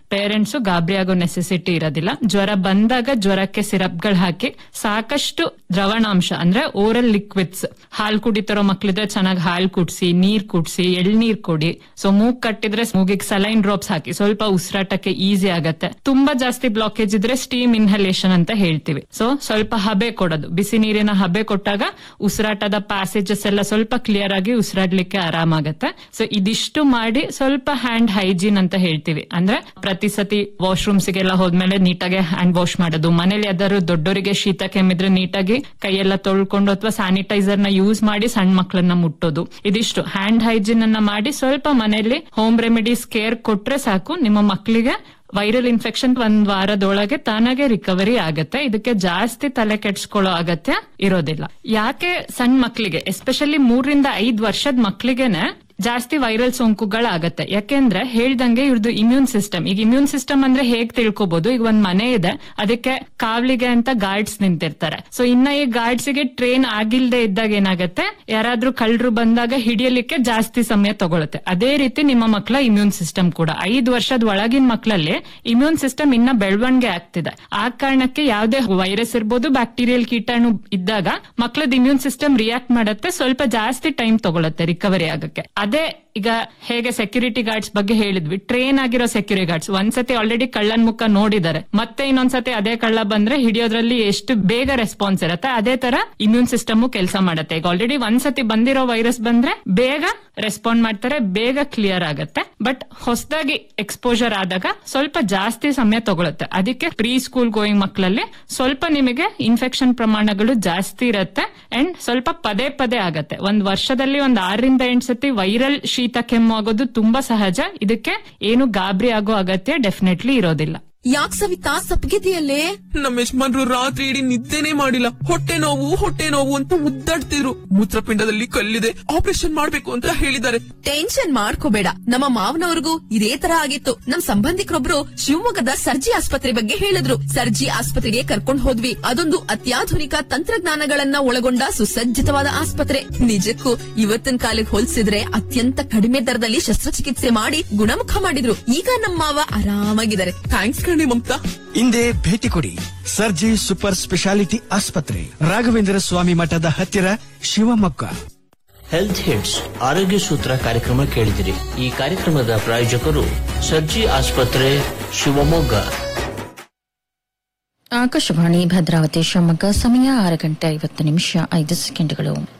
parents ಗಾಬರಿ ಆಗೋ necessity ಇರೋದಿಲ್ಲ ಜ್ವರ ಬಂದಾಗ ಜ್ವರಕ್ಕೆ ಸಿರಪ್ಗಳು ಹಾಕಿ ಸಾಕಷ್ಟು ದ್ರವಣಾಂಶ ಅಂದ್ರೆ ಓರಲ್ ಲಿಕ್ವಿಡ್ಸ್ ಹಾಲ್ ಕುಡಿತಿರೋ ಮಕ್ಳಿದ್ರೆ ಚೆನ್ನಾಗಿ ಹಾಲ್ ಕುಡ್ಸಿ ನೀರ್ ಕುಡ್ಸಿ ಎಳ್ನೀರ್ ಕೊಡಿ ಸೊ ಮೂಗ್ ಕಟ್ಟಿದ್ರೆ ಮೂಗಿಗೆ ಸಲೈನ್ ಡ್ರಾಪ್ಸ್ ಹಾಕಿ ಸ್ವಲ್ಪ ಉಸಿರಾಟಕ್ಕೆ ಈಸಿ ಆಗತ್ತೆ ತುಂಬಾ ಜಾಸ್ತಿ ಬ್ಲಾಕೇಜ್ ಇದ್ರೆ ಸ್ಟೀಮ್ ಇನ್ಹಲೇಷನ್ ಅಂತ ಹೇಳ್ತೀವಿ ಸೊ ಸ್ವಲ್ಪ ಹಬೆ ಕೊಡೋದು ಬಿಸಿ ನೀರಿನ ಹಬೆ ಕೊಟ್ಟಾಗ ಉಸಿರಾಟದ ಪ್ಯಾಸೇಜಸ್ ಎಲ್ಲ ಸ್ವಲ್ಪ ಕ್ಲಿಯರ್ ಆಗಿ ಉಸಿರಾಡ್ಲಿಕ್ಕೆ ಆರಾಮಾಗತ್ತೆ ಸೊ ಇದಿಷ್ಟು ಮಾಡಿ ಸ್ವಲ್ಪ ಹ್ಯಾಂಡ್ ಹೈಜೀನ್ ಅಂತ ಹೇಳ್ತೀವಿ ಅಂದ್ರೆ ಪ್ರತಿ ಸತಿ ವಾಶ್ರೂಮ್ಸ್ ಗೆಲ್ಲ ಹೋದ್ಮೇಲೆ ನೀಟಾಗಿ ಹ್ಯಾಂಡ್ ವಾಶ್ ಮಾಡೋದು ಮನೇಲಿ ಯಾವ್ದಾದ್ರು ದೊಡ್ಡವರಿಗೆ ಶೀತ ಕೆಮ್ಮಿದ್ರೆ ನೀಟಾಗಿ ಕೈಯೆಲ್ಲ ತೊಳ್ಕೊಂಡು ಅಥವಾ ಸ್ಯಾನಿಟೈಸರ್ ನ ಯೂಸ್ ಮಾಡಿ ಸಣ್ಣ ಮಕ್ಕಳನ್ನ ಮುಟ್ಟೋದು ಇದಿಷ್ಟು ಹ್ಯಾಂಡ್ ಹೈಜೀನ್ ಅನ್ನ ಮಾಡಿ ಸ್ವಲ್ಪ ಮನೆಯಲ್ಲಿ ಹೋಮ್ ರೆಮಿಡೀಸ್ ಕೇರ್ ಕೊಟ್ರೆ ಸಾಕು ನಿಮ್ಮ ಮಕ್ಕಳಿಗೆ ವೈರಲ್ ಇನ್ಫೆಕ್ಷನ್ ಒಂದ್ ವಾರದೊಳಗೆ ತಾನಾಗೆ ರಿಕವರಿ ಆಗತ್ತೆ ಇದಕ್ಕೆ ಜಾಸ್ತಿ ತಲೆ ಕೆಡ್ಸ್ಕೊಳ್ಳೋ ಅಗತ್ಯ ಇರೋದಿಲ್ಲ ಯಾಕೆ ಸಣ್ಣ ಮಕ್ಕಳಿಗೆ ಎಸ್ಪೆಷಲಿ ಮೂರರಿಂದ ಐದ್ ವರ್ಷದ ಮಕ್ಕಳಿಗೆನೆ ಜಾಸ್ತಿ ವೈರಲ್ ಸೋಂಕುಗಳಾಗತ್ತೆ ಯಾಕೆಂದ್ರೆ ಹೇಳ್ದಂಗೆ ಇವ್ರದ್ದು ಇಮ್ಯೂನ್ ಸಿಸ್ಟಮ್ ಈಗ ಇಮ್ಯೂನ್ ಸಿಸ್ಟಮ್ ಅಂದ್ರೆ ಹೇಗ್ ತಿಳ್ಕೊಬಹುದು ಈಗ ಒಂದ್ ಮನೆ ಇದೆ ಅದಕ್ಕೆ ಕಾವಲಿಗೆ ಅಂತ ಗಾರ್ಡ್ಸ್ ನಿಂತಿರ್ತಾರೆ ಸೊ ಇನ್ನ ಈ ಗಾರ್ಡ್ಸ್ ಗೆ ಟ್ರೈನ್ ಆಗಿಲ್ದೆ ಇದ್ದಾಗ ಏನಾಗತ್ತೆ ಯಾರಾದ್ರೂ ಕಳ್ಳರು ಬಂದಾಗ ಹಿಡಿಯಲಿಕ್ಕೆ ಜಾಸ್ತಿ ಸಮಯ ತಗೊಳುತ್ತೆ ಅದೇ ರೀತಿ ನಿಮ್ಮ ಮಕ್ಕಳ ಇಮ್ಯೂನ್ ಸಿಸ್ಟಮ್ ಕೂಡ ಐದು ವರ್ಷದ ಒಳಗಿನ ಮಕ್ಕಳಲ್ಲಿ ಇಮ್ಯೂನ್ ಸಿಸ್ಟಮ್ ಇನ್ನ ಬೆಳವಣಿಗೆ ಆಗ್ತಿದೆ ಆ ಕಾರಣಕ್ಕೆ ಯಾವುದೇ ವೈರಸ್ ಇರ್ಬೋದು ಬ್ಯಾಕ್ಟೀರಿಯಲ್ ಕೀಟಾಣು ಇದ್ದಾಗ ಮಕ್ಕಳದ ಇಮ್ಯೂನ್ ಸಿಸ್ಟಮ್ ರಿಯಾಕ್ಟ್ ಮಾಡುತ್ತೆ ಸ್ವಲ್ಪ ಜಾಸ್ತಿ ಟೈಮ್ ತಗೊಳುತ್ತೆ ರಿಕವರಿ ಆಗಕ್ಕೆ ಅದೇ ಈಗ ಹೇಗೆ ಸೆಕ್ಯೂರಿಟಿ ಗಾರ್ಡ್ಸ್ ಬಗ್ಗೆ ಹೇಳಿದ್ವಿ ಟ್ರೈನ್ ಆಗಿರೋ ಸೆಕ್ಯೂರಿಟಿ ಗಾರ್ಡ್ಸ್ ಒಂದ್ಸತಿ ಆಲ್ರೆಡಿ ಕಳ್ಳನ್ ಮುಖ ನೋಡಿದ್ದಾರೆ ಮತ್ತೆ ಇನ್ನೊಂದ್ಸತಿ ಅದೇ ಕಳ್ಳ ಬಂದ್ರೆ ಹಿಡಿಯೋದ್ರಲ್ಲಿ ಎಷ್ಟು ಬೇಗ ರೆಸ್ಪಾನ್ಸ್ ಇರುತ್ತೆ ಅದೇ ತರ ಇಮ್ಯೂನ್ ಸಿಸ್ಟಮ್ ಕೆಲಸ ಮಾಡುತ್ತೆ ಈಗ ಆಲ್ರೆಡಿ ಒಂದ್ಸತಿ ಬಂದಿರೋ ವೈರಸ್ ಬಂದ್ರೆ ಬೇಗ ರೆಸ್ಪಾಂಡ್ ಮಾಡ್ತಾರೆ ಬೇಗ ಕ್ಲಿಯರ್ ಆಗುತ್ತೆ ಬಟ್ ಹೊಸದಾಗಿ ಎಕ್ಸ್ಪೋಜರ್ ಆದಾಗ ಸ್ವಲ್ಪ ಜಾಸ್ತಿ ಸಮಯ ತಗೊಳುತ್ತೆ ಅದಕ್ಕೆ ಪ್ರೀ ಸ್ಕೂಲ್ ಗೋಯಿಂಗ್ ಮಕ್ಕಳಲ್ಲಿ ಸ್ವಲ್ಪ ನಿಮಗೆ ಇನ್ಫೆಕ್ಷನ್ ಪ್ರಮಾಣಗಳು ಜಾಸ್ತಿ ಇರುತ್ತೆ ಅಂಡ್ ಸ್ವಲ್ಪ ಪದೇ ಪದೇ ಆಗತ್ತೆ ಒಂದ್ ವರ್ಷದಲ್ಲಿ ಒಂದ್ ಆರರಿಂದ ಎಂಟು ಸತಿ ವೈರಲ್ ಶೀತ ಕೆಮ್ಮು ಆಗೋದು ತುಂಬಾ ಸಹಜ ಇದಕ್ಕೆ ಏನು ಗಾಬರಿ ಆಗೋ ಅಗತ್ಯ ಡೆಫಿನೆಟ್ಲಿ ಇರೋದಿಲ್ಲ ಯಾಕ್ ಸವಿತಾ ಸಪ್ಗಿದೆಯಲ್ಲೇ ನಮ್ಮ ಯಜಮಾನ್ರು ರಾತ್ರಿ ಇಡೀ ನಿದ್ದೆನೇ ಮಾಡಿಲ್ಲ ಹೊಟ್ಟೆ ನೋವು ಹೊಟ್ಟೆ ನೋವು ಅಂತ ಮುದ್ದಾಡ್ತಿದ್ರು ಮೂತ್ರಪಿಂಡದಲ್ಲಿ ಕಲ್ಲಿದೆ ಆಪರೇಷನ್ ಮಾಡ್ಬೇಕು ಅಂತ ಹೇಳಿದ್ದಾರೆ ಟೆನ್ಷನ್ ಮಾಡ್ಕೋಬೇಡ ನಮ್ಮ ಮಾವನವ್ರಿಗೂ ಇದೇ ತರ ಆಗಿತ್ತು ನಮ್ ಸಂಬಂಧಿಕರೊಬ್ರು ಶಿವಮೊಗ್ಗದ ಸರ್ಜಿ ಆಸ್ಪತ್ರೆ ಬಗ್ಗೆ ಹೇಳಿದ್ರು ಸರ್ಜಿ ಆಸ್ಪತ್ರೆಗೆ ಕರ್ಕೊಂಡ್ ಹೋದ್ವಿ ಅದೊಂದು ಅತ್ಯಾಧುನಿಕ ತಂತ್ರಜ್ಞಾನಗಳನ್ನ ಒಳಗೊಂಡ ಸುಸಜ್ಜಿತವಾದ ಆಸ್ಪತ್ರೆ ನಿಜಕ್ಕೂ ಇವತ್ತಿನ ಕಾಲಕ್ಕೆ ಹೋಲಿಸಿದ್ರೆ ಅತ್ಯಂತ ಕಡಿಮೆ ದರದಲ್ಲಿ ಶಸ್ತ್ರಚಿಕಿತ್ಸೆ ಮಾಡಿ ಗುಣಮುಖ ಮಾಡಿದ್ರು ಈಗ ನಮ್ಮ ಮಾವ ಆರಾಮಾಗಿದ್ದಾರೆ ಥ್ಯಾಂಕ್ಸ್ ಕಣೆ ಮಮತಾ ಹಿಂದೆ ಭೇಟಿ ಕೊಡಿ ಸರ್ಜಿ ಸೂಪರ್ ಸ್ಪೆಷಾಲಿಟಿ ಆಸ್ಪತ್ರೆ ರಾಘವೇಂದ್ರ ಸ್ವಾಮಿ ಮಠದ ಹತ್ತಿರ ಶಿವಮೊಗ್ಗ ಹೆಲ್ತ್ ಹಿಟ್ಸ್ ಆರೋಗ್ಯ ಸೂತ್ರ ಕಾರ್ಯಕ್ರಮ ಕೇಳಿದಿರಿ ಈ ಕಾರ್ಯಕ್ರಮದ ಪ್ರಾಯೋಜಕರು ಸರ್ಜಿ ಆಸ್ಪತ್ರೆ ಶಿವಮೊಗ್ಗ ಆಕಾಶವಾಣಿ ಭದ್ರಾವತಿ ಶಿವಮೊಗ್ಗ ಸಮಯ ಆರು ಗಂಟೆ ಐವತ್ತು ನಿಮಿಷ ಐದು ಸೆಕೆಂಡ್ಗಳು